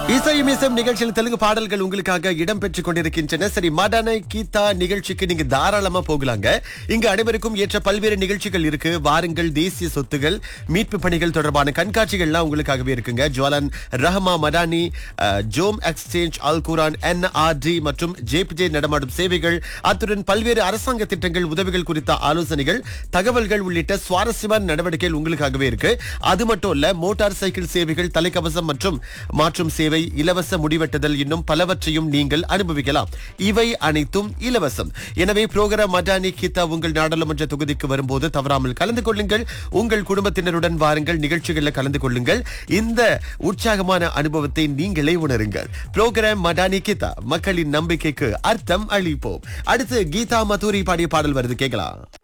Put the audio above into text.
இசையும் இசையும் நிகழ்ச்சியில் தெலுங்கு பாடல்கள் உங்களுக்காக இடம் பெற்றுக் கொண்டிருக்கின்றன சரி மடனை கீதா நிகழ்ச்சிக்கு நீங்க தாராளமா போகலாங்க இங்க அனைவருக்கும் ஏற்ற பல்வேறு நிகழ்ச்சிகள் இருக்கு வாருங்கள் தேசிய சொத்துகள் மீட்பு பணிகள் தொடர்பான கண்காட்சிகள்லாம் உங்களுக்காகவே இருக்குங்க ஜுவலன் ரஹமா மடானி அஹ், ஜோம் எக்ஸ்சேஞ்ச் அல் குரான் என்ஆர்டி மற்றும் ஜேபிஜே நடமாடும் சேவைகள் அத்துடன் பல்வேறு அரசாங்க திட்டங்கள் உதவிகள் குறித்த ஆலோசனைகள் தகவல்கள் உள்ளிட்ட சுவாரஸ்யமான நடவடிக்கைகள் உங்களுக்காகவே இருக்கு அது மட்டும் இல்ல மோட்டார் சைக்கிள் சேவைகள் தலைக்கவசம் மற்றும் மாற்றும் சேவை இலவச முடிவெட்டுதல் இன்னும் பலவற்றையும் நீங்கள் அனுபவிக்கலாம் இவை அனைத்தும் இலவசம் எனவே புரோகிராம் மடானி கீதா உங்கள் நாடாளுமன்ற தொகுதிக்கு வரும்போது தவறாமல் கலந்து கொள்ளுங்கள் உங்கள் குடும்பத்தினருடன் வாருங்கள் நிகழ்ச்சிகளில் கலந்து கொள்ளுங்கள் இந்த உற்சாகமான அனுபவத்தை நீங்களே உணருங்கள் புரோகிராம் மடானி கீதா மக்களின் நம்பிக்கைக்கு அர்த்தம் அளிப்போம் அடுத்து கீதா மதூரி பாடிய பாடல் வருது கேட்கலாம்